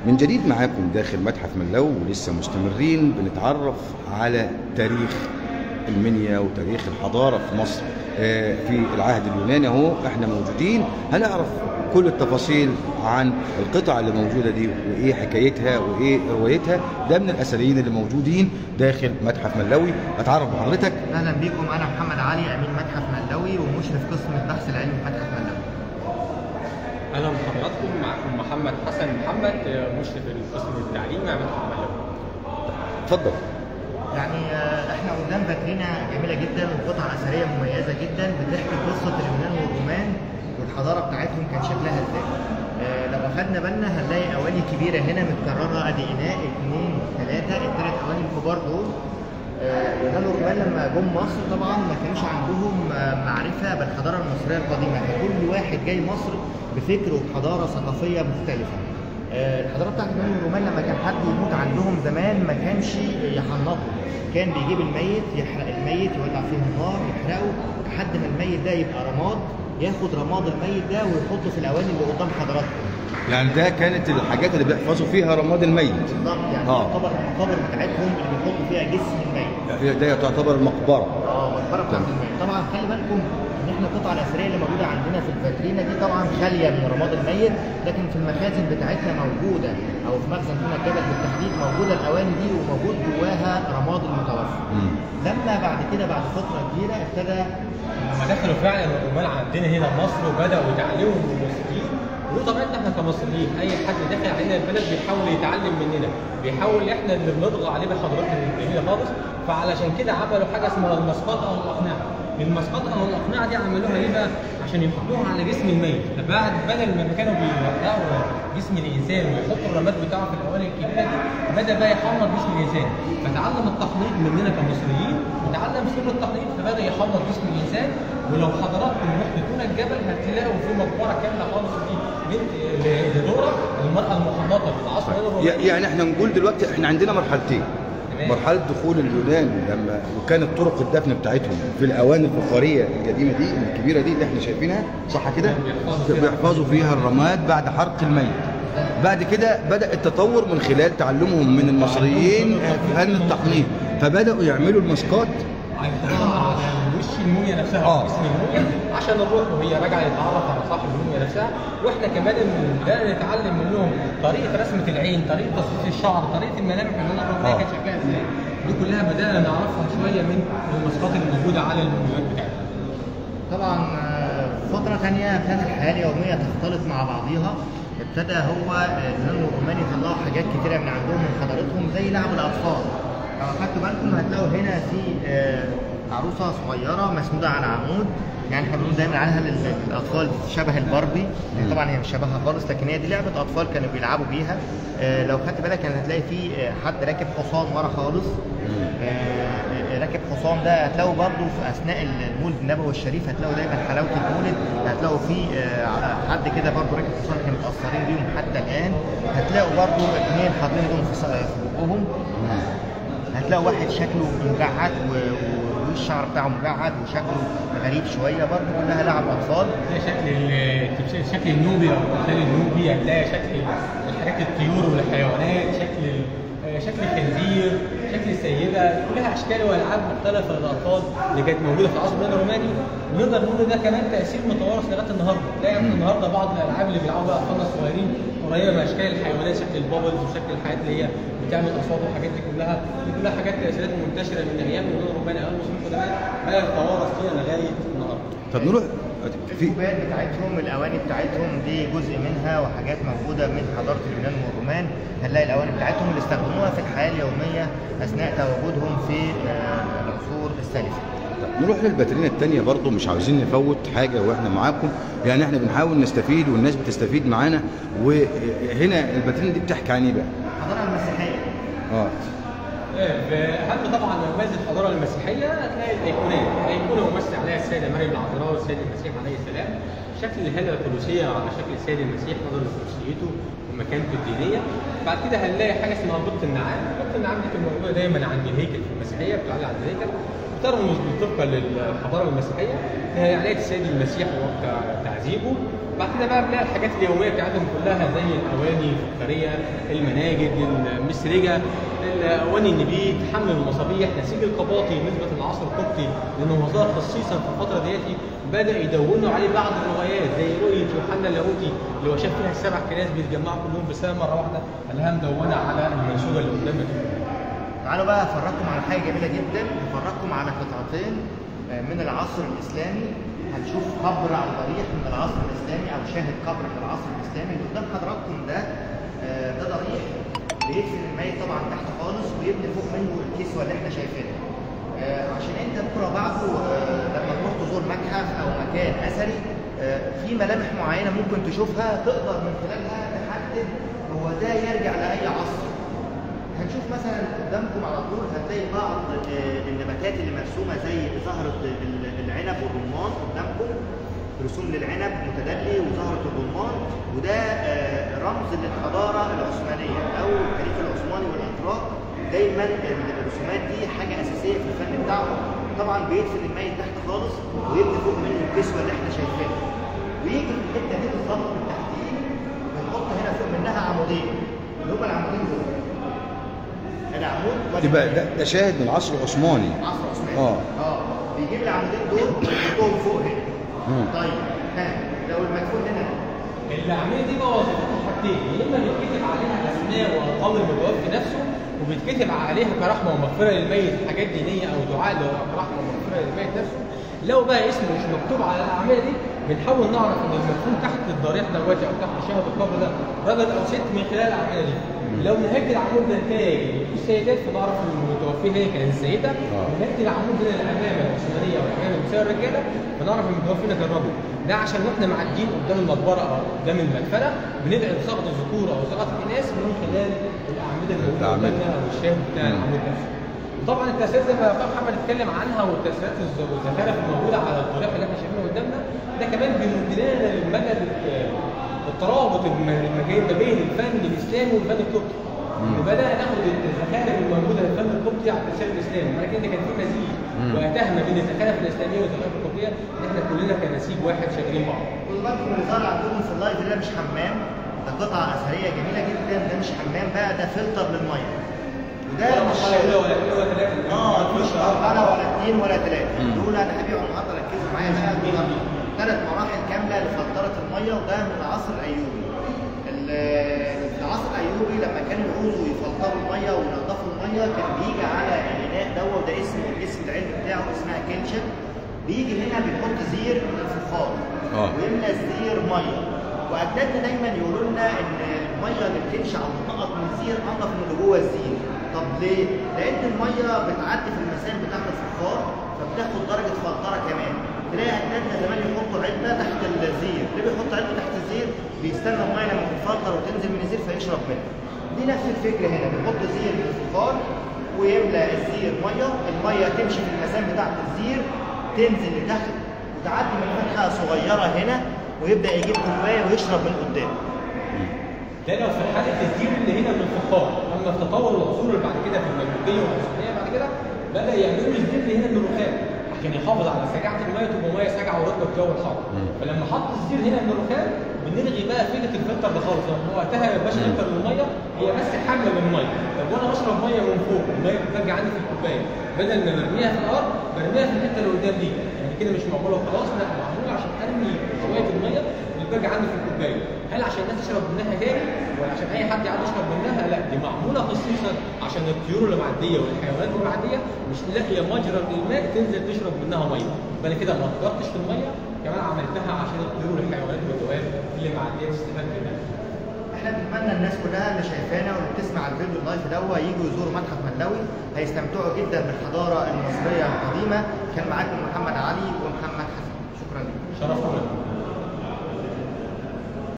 من جديد معاكم داخل متحف ملو ولسه مستمرين بنتعرف على تاريخ المنيا وتاريخ الحضارة في مصر آه، في العهد اليوناني اهو احنا موجودين هنعرف كل التفاصيل عن القطع اللي موجودة دي وايه حكايتها وايه روايتها ده من الاثريين اللي موجودين داخل متحف ملوي اتعرف بحضرتك اهلا بيكم انا محمد علي امين متحف ملوي ومشرف قسم البحث العلمي في متحف ملوي اهلا بحضراتكم معكم محمد حسن محمد مشرف القسم التعليمي مع متحف ملوي اتفضل يعني آه، احنا قدام فاترينا جميله جدا وقطعه اثريه مميزه جدا بتحكي قصه اليونان والرومان والحضاره بتاعتهم كان شكلها ازاي آه، لو اخدنا بالنا هنلاقي اواني كبيره هنا متكرره ادي اناء اثنين ثلاثه الثلاث اواني الكبار دول آه، اليونان والرومان لما جم مصر طبعا ما كانش عندهم آه، معرفه بالحضاره المصريه القديمه فكل واحد جاي مصر بفكر وبحضاره ثقافيه مختلفه آه، الحضاره بتاعت اليونان والرومان لما كان حد يموت عندهم زمان ما كانش يحنطه كان بيجيب الميت يحرق الميت يولع فيه النار يحرقه لحد ما الميت ده يبقى رماد ياخد رماد الميت ده ويحطه في الاواني اللي قدام حضراتكم يعني ده كانت الحاجات اللي بيحفظوا فيها رماد الميت بالظبط يعني آه. تعتبر المقابر بتاعتهم اللي بيحطوا فيها جسم الميت ده تعتبر مقبرة اه مقبره بتاعت الميت طبعا خلي بالكم ان احنا القطع الاثريه اللي موجوده عندنا في الفاترينا دي طبعا خاليه من رماد الميت لكن في المخازن بتاعتنا موجوده او في مخزن هنا الجبل بالتحديد موجوده الاواني دي وموجود جواها رماد المتوفى مم. لما بعد كده بعد فتره كبيره ابتدى لما دخلوا فعلا الرومان عندنا هنا مصر وبداوا يتعلموا من المصريين وطبيعتنا احنا كمصريين اي حد داخل علينا البلد بيحاول يتعلم مننا بيحاول احنا اللي بنطغى عليه بحضارتنا الجميله خالص فعلشان كده عملوا حاجه اسمها المسقطه او الاقنعه المسقطه او الاقنعه دي عملوها ليه بقى؟ عشان يحطوها على جسم الميت فبعد بدل ما كانوا بيوقعوا جسم الانسان ويحطوا الرماد بتاعه في الاواني الكبيره دي بدا بقى يحمر جسم الانسان فتعلم التحنيط مننا كمصريين وتعلم سر التحنيط فبدا يحمر جسم الانسان ولو حضراتكم رحتوا تونة الجبل هتلاقوا في مقبره كامله خالص دي بنت لدوره المراه المحنطه في العصر الروماني يعني احنا نقول دلوقتي احنا عندنا مرحلتين تمام. مرحلة دخول اليونان لما وكانت طرق الدفن بتاعتهم في الأواني الفخارية القديمة دي الكبيرة دي اللي احنا شايفينها صح كده؟ بيحفظوا فيها. بيحفظوا فيها الرماد بعد حرق الميت. بعد كده بدأ التطور من خلال تعلمهم من المصريين في فن التحنيط فبدأوا يعملوا المسقات هيحطها على وش الموميا نفسها آه. آه. جسم الموميا عشان الروح وهي راجعه يتعرف على صاحب الموميا نفسها واحنا كمان بدأنا نتعلم منهم طريقه رسمه العين، طريقه تصفيف الشعر، طريقه الملامح اللي انا آه. كانت شكلها ازاي. دي كلها بدأنا نعرفها شويه من المسقات اللي موجوده على المومياوات بتاعتنا. طبعا آه، فترة تانية ابتدت الحياة اليومية تختلط مع بعضيها ابتدى هو آه، اليونان والرومان يطلعوا حاجات كتيرة من عندهم من حضارتهم زي لعب الأطفال لو أخدتوا بالكم هتلاقوا هنا في آه، عروسة صغيرة مسنودة على عمود يعني احنا بنقول دايما عليها لل- للاطفال شبه الباربي مم. طبعا هي مش شبهها خالص لكن هي دي لعبه اطفال كانوا بيلعبوا بيها آه، لو خدت بالك كان هتلاقي في آه، حد راكب حصان ورا خالص آه، راكب حصان ده هتلاقوا برضو في اثناء المولد النبوي الشريف هتلاقوا دايما حلاوه المولد هتلاقوا في آه، حد كده برضو راكب حصان كانوا متاثرين بيهم حتى الان هتلاقوا برضو اثنين حاطين ايدهم في ص- في بقهم هتلاقوا واحد شكله مجعد و- والشعر بتاعه مجعد وشكله غريب شويه برضو كلها لعب اطفال هتلاقي شكل ال- التمثال- شكل النوبي او التمثال النوبي هتلاقي شكل الحاجات الطيور والحيوانات شكل ال- آه، شكل الخنزير شكل السيده كلها اشكال والعاب مختلفه للاطفال اللي كانت موجوده في العصر اليوناني الروماني ونقدر نقول إن ده كمان تاثير متوارث لغايه النهارده تلاقي النهارده بعض الالعاب اللي بيلعبوا بقى اطفال الصغيرين قريبه من اشكال الحيوانات شكل البابلز وشكل الحاجات اللي هي بتعمل اصوات والحاجات دي كلها دي كلها حاجات تاثيرات منتشره من ايام اليونان الروماني او المسلمين القدماء بقى يتوارث فينا لغايه النهارده طب نروح في الكوبات بتاعتهم الاواني بتاعتهم دي جزء منها وحاجات موجوده من حضاره اليونان والرومان هنلاقي الاواني بتاعتهم اللي استخدموها في الحياه اليوميه اثناء تواجدهم في آه، العصور السالفه نروح للباترينا التانية برضو مش عاوزين نفوت حاجة واحنا معاكم يعني احنا بنحاول نستفيد والناس بتستفيد معانا وهنا الباترينا دي بتحكي عن ايه بقى؟ الحضاره المسيحيه اه اهم طبعا مميز الحضاره المسيحيه هتلاقي الايقونات، الايقونه ممثل عليها السيده مريم العذراء والسيد المسيح عليه السلام، شكل الهاله الثلوثيه على شكل السيد المسيح نظرا لثلوثيته ومكانته الدينيه، بعد كده هنلاقي حاجه اسمها بط النعام، بط النعام دي بتبقى موجوده دايما عند الهيكل في المسيحيه بتعلق عند الهيكل بترمز طبقا للحضاره المسيحيه لعنايه السيد المسيح وقت تعذيبه بعد كده بقى بنلاقي الحاجات اليوميه بتاعتهم كلها زي الاواني الفخاريه المناجد المسرجه الاواني النبيت حمل المصابيح نسيج القباطي نسبه العصر القبطي لانه ظهر خصيصا في الفتره ديت بدا يدونوا عليه بعض الروايات زي رؤيه يوحنا اللاهوتي اللي هو شاف فيها السبع كنائس بيتجمعوا كلهم بسنه مره واحده قالها مدونه على المنشوره اللي قدامك تعالوا بقى افرجكم على حاجه جميله جدا افرجكم على قطعتين آه، من العصر الاسلامي هنشوف قبر او ضريح من العصر الاسلامي او شاهد قبر من العصر الاسلامي اللي قدام حضراتكم ده آه، ده ضريح بيدفن الميت طبعا تحت خالص ويبني فوق منه الكسوه اللي احنا شايفينها آه، عشان انت بكره بعده آه، لما تروح تزور متحف او مكان اثري آه، في ملامح معينه ممكن تشوفها تقدر من خلالها تحدد هو ده يرجع لاي عصر هنشوف مثلا قدامكم على طول هتلاقي بعض آه، النباتات اللي مرسومه زي زهره ال- العنب والرمان قدامكم رسوم للعنب متدلي وزهره الرمان وده آه، رمز للحضاره العثمانيه او الخليفه العثماني والاتراك دايما الرسومات دي حاجه اساسيه في الفن بتاعهم طبعا بيدفن الميت تحت خالص ويبني فوق منه الكسوه اللي احنا شايفينها ويجي في الحته دي بالظبط من تحتيه بنحط هنا فوق منها عمودين اللي هم العمودين دول ادي عمود وادي يبقى عمود. ده, ده شاهد من العصر العثماني عصر عثماني اه. اه بيجيب العمودين دول ويحطهم فوق هنا مم. طيب ها لو المدفون هنا العمليه دي بقى وظيفتها حاجتين يا اما بيتكتب عليها اسماء وارقام المتوفي نفسه وبيتكتب عليها كرحمه ومغفره للميت حاجات دينيه او دعاء له كرحمه ومغفره للميت نفسه لو بقى اسمه مش مكتوب على الاعمال دي بنحاول نعرف ان المدفون تحت الضريح دوت او تحت شاهد القبر ده راجل او ست من خلال الاعمال دي لو نهايه العمود ده تاج السيدات فنعرف ان المتوفيه هي كانت السيده آه. نهايه العمود ده الامامه العثمانيه والامامه المساويه الرجاله فنعرف ان المتوفي ده كان راجل ده عشان واحنا معديين قدام المقبره او قدام المدفنه بندعي بصيغه الذكور او صيغه الاناث من خلال الاعمده الموجوده الأعمدة. قدامنا او الشاهد بتاع مم. العمود نفسه. طبعا التأثيرات زي ما اخويا محمد اتكلم عنها والتأثيرات الز- والزخارف الموجوده على الضريح اللي احنا شايفينه قدامنا ده كمان بيمد لنا للمدى ال- الترابط الم- المجال ما بين الفن الاسلامي والفن القبطي. مم. بدأنا ناخد الزخارف الموجوده في الفن القبطي على التأثير الاسلامي ولكن كان في مزيج مم. واتهمه بين الزخارف الاسلاميه والزخارف القبطيه ان احنا كلنا كنسيج واحد شغالين بعض. خدوا بالكم اللي ظهر عندكم في اللايف ده مش حمام ده قطعه اثريه جميله جدا ده مش حمام بقى ده فلتر للميه وده ولا مش مرحله اولى ولا اثنين ولا ثلاثه اه مش مرحله ولا اثنين ولا ثلاثه مم. دول انا هبيعوا النهارده ركزوا معايا بقى دول ثلاث مراحل كامله لفلتره الميه وده من العصر الايوبي ال- العصر الايوبي لما كانوا يعوزوا يفلتروا الميه وينظفوا الميه كان بيجي على الاناء دوت ده اسمه الاسم العلمي بتاعه اسمها كلشه بيجي هنا بيحط زير من الفخار آه. ويملى الزير ميه واجدادنا دايما يقولوا لنا ان الميه اللي بتمشي على النقط من الزير انضف من اللي جوه الزير طب ليه؟ لان الميه بتعدي في المسام بتاعت الفخار فبتاخد درجه فلتره كمان تلاقي اجدادنا زمان يحطوا علبه تحت الزير ليه بيحط علبه تحت الزير بيستنى الميه لما تتفلتر وتنزل من الزير فيشرب منها دي نفس الفكره هنا بيحط زير من الفخار ويملى الزير ميه الميه تمشي في المسام بتاعت الزير تنزل لتحت وتعدي من فتحه صغيره هنا ويبدا يجيب كوبايه ويشرب من قدام ده لو في حاله الزير اللي هنا من الفخار اما في تطور العصور اللي بعد كده في المملوكيه والعثمانيه بعد كده بدا يعملوا الزير اللي هنا من الرخام عشان يحافظ على سجاعه الميه تبقى ميه ساقعه ورطبه في جو الحر مم. فلما حط الزير هنا من الرخام بنلغي بقى فكره الفلتر ده خالص هو وقتها ما يبقاش فلتر للميه هي بس حمله للميه طب وانا بشرب ميه من فوق الميه بترجع عندي في الكوبايه بدل ما برميها في الارض برميها في الحته اللي قدام دي يعني كده مش معموله وخلاص لا معموله عشان ارمي شويه الميه اللي بترجع عندي في الكوبايه هل عشان الناس تشرب منها تاني ولا عشان اي حد يقعد يشرب منها لا دي معموله خصيصا عشان الطيور اللي معديه والحيوانات اللي معديه مش لاقيه مجرى للماء تنزل تشرب منها ميه يبقى انا كده ما قدرتش في الميه كمان عملتها عشان الطيور والحيوانات والدواب اللي معديه تستفاد منها احنا بنتمنى الناس كلها اللي شايفانا واللي بتسمع الفيديو اللايف دوا يجوا يزوروا متحف ملاوي هيستمتعوا جدا بالحضاره المصريه القديمه كان معاكم محمد علي ومحمد حسن شكرا لكم شرفتونا